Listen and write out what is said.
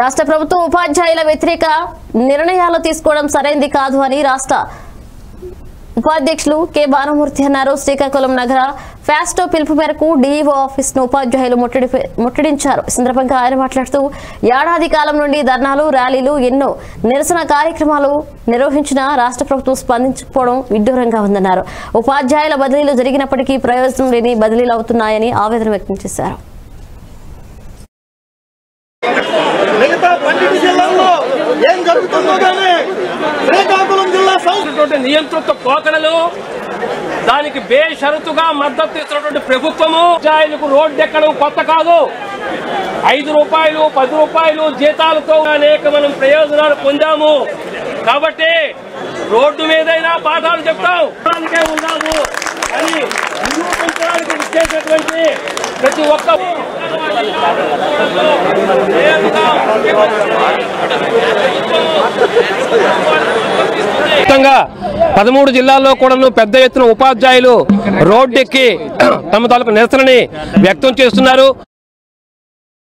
రాష్ట్ర ప్రభుత్వం ఉపాధ్యాయుల వ్యతిరేక నిర్ణయాలు తీసుకోవడం సరైంది కాదు అని రాష్ట్ర ఉపాధ్యక్షులు కె బాలమూర్తి అన్నారు శ్రీకాకుళం నగర ఫాస్టో పిలుపు మేరకు డీఈఓ ఆఫీస్ ను ఉపాధ్యాయులు ముట్టడి ముట్టడించారు ఈ సందర్భంగా ఆయన మాట్లాడుతూ ఏడాది కాలం నుండి ధర్నాలు ర్యాలీలు ఎన్నో నిరసన కార్యక్రమాలు నిర్వహించిన రాష్ట్ర ప్రభుత్వం స్పందించకపోవడం విడ్డూరంగా ఉందన్నారు ఉపాధ్యాయుల బదిలీలు జరిగినప్పటికీ ప్రయోజనం లేని బదిలీలు అవుతున్నాయని ఆవేదన వ్యక్తం చేశారు మిగతా పన్నెండు జిల్లాల్లో ఏం జరుగుతుందో కానీ శ్రీకాకుళం జిల్లా సంస్థ ఇస్తున్నటువంటి నియంత్రిత పోకడలు దానికి బేషరతుగా మద్దతు ఇస్తున్నటువంటి ప్రభుత్వము ఉపాధ్యాయులకు రోడ్డు ఎక్కడం కొత్త కాదు ఐదు రూపాయలు పది రూపాయలు జీతాలతో అనేక మనం ప్రయోజనాలు పొందాము కాబట్టి రోడ్డు మీదైనా పాఠాలు చెప్తాం దానికే ఉన్నాము అని నిరూపించడానికి ఇచ్చేటటువంటి ప్రతి ఒక్క మొత్తంగా పదమూడు జిల్లాల్లో కూడా పెద్ద ఎత్తున ఉపాధ్యాయులు రోడ్డెక్కి తమ తాలూకు నిరసనని వ్యక్తం చేస్తున్నారు